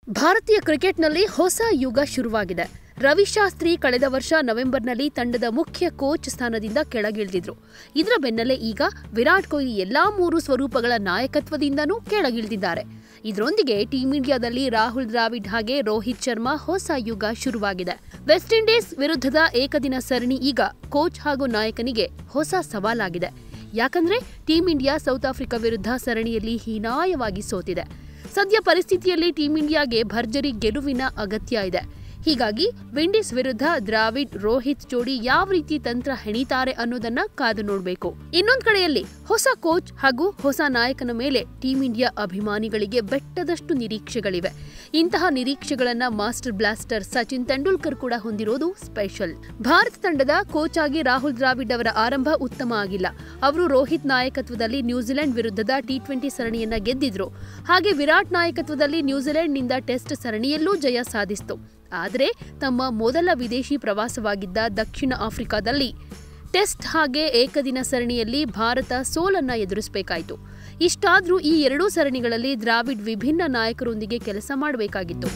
ಭಾರತೀಯ ಕ್ರಿಕೆಟ್ನಲ್ಲಿ ಹೊಸ ಯುಗ ಶುರುವಾಗಿದೆ ರವಿಶಾಸ್ತ್ರಿ ಕಳೆದ ವರ್ಷ ನವೆಂಬರ್ನಲ್ಲಿ ತಂಡದ ಮುಖ್ಯ ಕೋಚ್ ಸ್ಥಾನದಿಂದ ಕೆಳಗಿಳಿದಿದ್ರು ಇದರ ಬೆನ್ನಲ್ಲೇ ಈಗ ವಿರಾಟ್ ಕೊಹ್ಲಿ ಎಲ್ಲಾ ಮೂರು ಸ್ವರೂಪಗಳ ನಾಯಕತ್ವದಿಂದನೂ ಕೆಳಗಿಳಿದಿದ್ದಾರೆ ಇದರೊಂದಿಗೆ ಟೀಂ ಇಂಡಿಯಾದಲ್ಲಿ ರಾಹುಲ್ ದ್ರಾವಿಡ್ ಹಾಗೆ ರೋಹಿತ್ ಶರ್ಮಾ ಹೊಸ ಯುಗ ಶುರುವಾಗಿದೆ ವೆಸ್ಟ್ ಇಂಡೀಸ್ ವಿರುದ್ಧದ ಏಕದಿನ ಸರಣಿ ಈಗ ಕೋಚ್ ಹಾಗೂ ನಾಯಕನಿಗೆ ಹೊಸ ಸವಾಲಾಗಿದೆ ಯಾಕಂದ್ರೆ ಟೀಂ ಇಂಡಿಯಾ ಸೌತ್ ಆಫ್ರಿಕಾ ವಿರುದ್ಧ ಸರಣಿಯಲ್ಲಿ ಹೀನಾಯವಾಗಿ ಸೋತಿದೆ ಸದ್ಯ ಪರಿಸ್ಥಿತಿಯಲ್ಲಿ ಟೀಂ ಇಂಡಿಯಾಗೆ ಭರ್ಜರಿ ಗೆಲುವಿನ ಅಗತ್ಯ ಇದೆ ಹೀಗಾಗಿ ವಿಂಡೀಸ್ ವಿರುದ್ಧ ದ್ರಾವಿಡ್ ರೋಹಿತ್ ಜೋಡಿ ಯಾವ ರೀತಿ ತಂತ್ರ ಹೆಣಿತಾರೆ ಅನ್ನೋದನ್ನ ಕಾದು ನೋಡಬೇಕು ಇನ್ನೊಂದ್ ಕಡೆಯಲ್ಲಿ ಹೊಸ ಕೋಚ್ ಹಾಗೂ ಹೊಸ ನಾಯಕನ ಮೇಲೆ ಟೀಂ ಇಂಡಿಯಾ ಅಭಿಮಾನಿಗಳಿಗೆ ಬೆಟ್ಟದಷ್ಟು ನಿರೀಕ್ಷೆಗಳಿವೆ ಇಂತಹ ನಿರೀಕ್ಷೆಗಳನ್ನ ಮಾಸ್ಟರ್ ಬ್ಲಾಸ್ಟರ್ ಸಚಿನ್ ತೆಂಡೂಲ್ಕರ್ ಕೂಡ ಹೊಂದಿರೋದು ಸ್ಪೆಷಲ್ ಭಾರತ ತಂಡದ ಕೋಚ್ ಆಗಿ ರಾಹುಲ್ ದ್ರಾವಿಡ್ ಅವರ ಆರಂಭ ಉತ್ತಮ ಆಗಿಲ್ಲ ಅವರು ರೋಹಿತ್ ನಾಯಕತ್ವದಲ್ಲಿ ನ್ಯೂಜಿಲೆಂಡ್ ವಿರುದ್ಧದ ಟಿ ಟ್ವೆಂಟಿ ಸರಣಿಯನ್ನ ಗೆದ್ದಿದ್ರು ಹಾಗೆ ವಿರಾಟ್ ನಾಯಕತ್ವದಲ್ಲಿ ನ್ಯೂಜಿಲೆಂಡ್ನಿಂದ ಟೆಸ್ಟ್ ಸರಣಿಯಲ್ಲೂ ಜಯ ಸಾಧಿಸಿತು ಆದರೆ ತಮ್ಮ ಮೊದಲ ವಿದೇಶಿ ಪ್ರವಾಸವಾಗಿದ್ದ ದಕ್ಷಿಣ ಆಫ್ರಿಕಾದಲ್ಲಿ ಟೆಸ್ಟ್ ಹಾಗೆ ಏಕದಿನ ಸರಣಿಯಲ್ಲಿ ಭಾರತ ಸೋಲನ್ನ ಎದುರಿಸಬೇಕಾಯಿತು ಇಷ್ಟಾದ್ರೂ ಈ ಎರಡೂ ಸರಣಿಗಳಲ್ಲಿ ದ್ರಾವಿಡ್ ವಿಭಿನ್ನ ನಾಯಕರೊಂದಿಗೆ ಕೆಲಸ ಮಾಡಬೇಕಾಗಿತ್ತು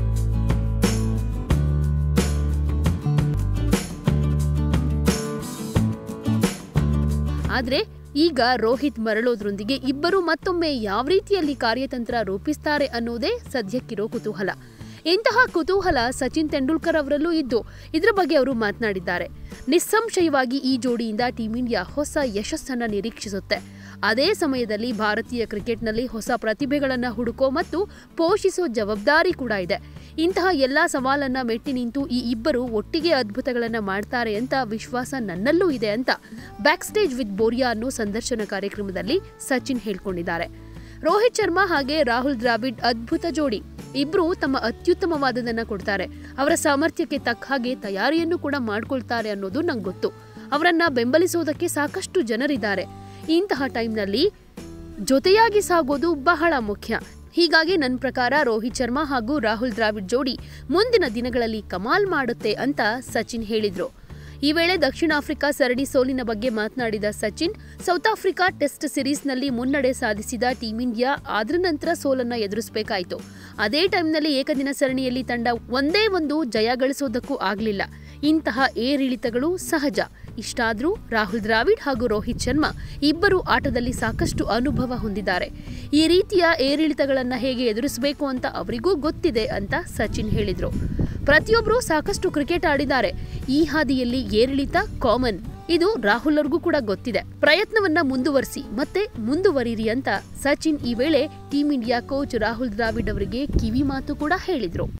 ಆದ್ರೆ ಈಗ ರೋಹಿತ್ ಮರಳೋದ್ರೊಂದಿಗೆ ಇಬ್ಬರು ಮತ್ತೊಮ್ಮೆ ಯಾವ ರೀತಿಯಲ್ಲಿ ಕಾರ್ಯತಂತ್ರ ರೂಪಿಸ್ತಾರೆ ಅನ್ನೋದೇ ಸದ್ಯಕ್ಕಿರೋ ಕುತೂಹಲ ಇಂತಹ ಕುತೂಹಲ ಸಚಿನ್ ತೆಂಡೂಲ್ಕರ್ ಅವರಲ್ಲೂ ಇದ್ದು ಇದರ ಬಗ್ಗೆ ಅವರು ಮಾತನಾಡಿದ್ದಾರೆ ನಿಸ್ಸಂಶಯವಾಗಿ ಈ ಜೋಡಿಯಿಂದ ಟೀಂ ಇಂಡಿಯಾ ಹೊಸ ಯಶಸ್ಸನ್ನ ನಿರೀಕ್ಷಿಸುತ್ತೆ ಅದೇ ಸಮಯದಲ್ಲಿ ಭಾರತೀಯ ಕ್ರಿಕೆಟ್ನಲ್ಲಿ ಹೊಸ ಪ್ರತಿಭೆಗಳನ್ನ ಹುಡುಕೋ ಮತ್ತು ಪೋಷಿಸೋ ಜವಾಬ್ದಾರಿ ಕೂಡ ಇದೆ ಇಂತಹ ಎಲ್ಲಾ ಸವಾಲನ್ನ ಮೆಟ್ಟಿ ನಿಂತು ಈ ಇಬ್ಬರು ಒಟ್ಟಿಗೆ ಅದ್ಭುತಗಳನ್ನ ಮಾಡ್ತಾರೆ ಅಂತ ವಿಶ್ವಾಸ ನನ್ನಲ್ಲೂ ಇದೆ ಅಂತ ಬ್ಯಾಕ್ ಸ್ಟೇಜ್ ವಿತ್ ಬೋರಿಯಾ ಅನ್ನೋ ಸಂದರ್ಶನ ಕಾರ್ಯಕ್ರಮದಲ್ಲಿ ಸಚಿನ್ ಹೇಳ್ಕೊಂಡಿದ್ದಾರೆ ರೋಹಿತ್ ಶರ್ಮಾ ಹಾಗೆ ರಾಹುಲ್ ದ್ರಾವಿಡ್ ಅದ್ಭುತ ಜೋಡಿ ಇಬ್ರು ತಮ್ಮ ಅತ್ಯುತ್ತಮವಾದದನ್ನ ಕೊಡ್ತಾರೆ ಅವರ ಸಾಮರ್ಥ್ಯಕ್ಕೆ ತಕ್ಕ ಹಾಗೆ ತಯಾರಿಯನ್ನು ಕೂಡ ಮಾಡ್ಕೊಳ್ತಾರೆ ಅನ್ನೋದು ನಂಗೆ ಗೊತ್ತು ಅವರನ್ನ ಬೆಂಬಲಿಸೋದಕ್ಕೆ ಸಾಕಷ್ಟು ಜನರಿದ್ದಾರೆ ಇಂತಹ ಟೈಮ್ನಲ್ಲಿ ಜೊತೆಯಾಗಿ ಸಾಗೋದು ಬಹಳ ಮುಖ್ಯ ಹೀಗಾಗಿ ನನ್ನ ಪ್ರಕಾರ ರೋಹಿತ್ ಶರ್ಮಾ ಹಾಗೂ ರಾಹುಲ್ ದ್ರಾವಿಡ್ ಜೋಡಿ ಮುಂದಿನ ದಿನಗಳಲ್ಲಿ ಕಮಾಲ್ ಮಾಡುತ್ತೆ ಅಂತ ಸಚಿನ್ ಹೇಳಿದ್ರು ಈ ವೇಳೆ ದಕ್ಷಿಣ ಆಫ್ರಿಕಾ ಸರಣಿ ಸೋಲಿನ ಬಗ್ಗೆ ಮಾತನಾಡಿದ ಸಚಿನ್ ಸೌತ್ ಆಫ್ರಿಕಾ ಟೆಸ್ಟ್ ಸಿರೀಸ್ನಲ್ಲಿ ಮುನ್ನಡೆ ಸಾಧಿಸಿದ ಟೀಂ ಇಂಡಿಯಾ ಆದ್ರ ನಂತರ ಸೋಲನ್ನ ಎದುರಿಸಬೇಕಾಯಿತು ಅದೇ ಟೈಮ್ನಲ್ಲಿ ಏಕದಿನ ಸರಣಿಯಲ್ಲಿ ತಂಡ ಒಂದೇ ಒಂದು ಜಯ ಗಳಿಸೋದಕ್ಕೂ ಆಗಲಿಲ್ಲ ಇಂತಹ ಏರಿಳಿತಗಳು ಸಹಜ ಇಷ್ಟಾದ್ರೂ ರಾಹುಲ್ ದ್ರಾವಿಡ್ ಹಾಗೂ ರೋಹಿತ್ ಶರ್ಮಾ ಇಬ್ಬರು ಆಟದಲ್ಲಿ ಸಾಕಷ್ಟು ಅನುಭವ ಹೊಂದಿದ್ದಾರೆ ಈ ರೀತಿಯ ಏರಿಳಿತಗಳನ್ನ ಹೇಗೆ ಎದುರಿಸಬೇಕು ಅಂತ ಅವರಿಗೂ ಗೊತ್ತಿದೆ ಅಂತ ಸಚಿನ್ ಹೇಳಿದ್ರು ಪ್ರತಿಯೊಬ್ಬರು ಸಾಕಷ್ಟು ಕ್ರಿಕೆಟ್ ಆಡಿದ್ದಾರೆ ಈ ಹಾದಿಯಲ್ಲಿ ಏರಿಳಿತ ಕಾಮನ್ ಇದು ರಾಹುಲ್ ಅವ್ರಿಗೂ ಕೂಡ ಗೊತ್ತಿದೆ ಪ್ರಯತ್ನವನ್ನ ಮುಂದುವರಿಸಿ ಮತ್ತೆ ಮುಂದುವರಿರಿ ಅಂತ ಸಚಿನ್ ಈ ವೇಳೆ team India coach Rahul Dravid ಅವರಿಗೆ ಕಿವಿ ಮಾತು ಕೂಡ ಹೇಳಿದ್ರು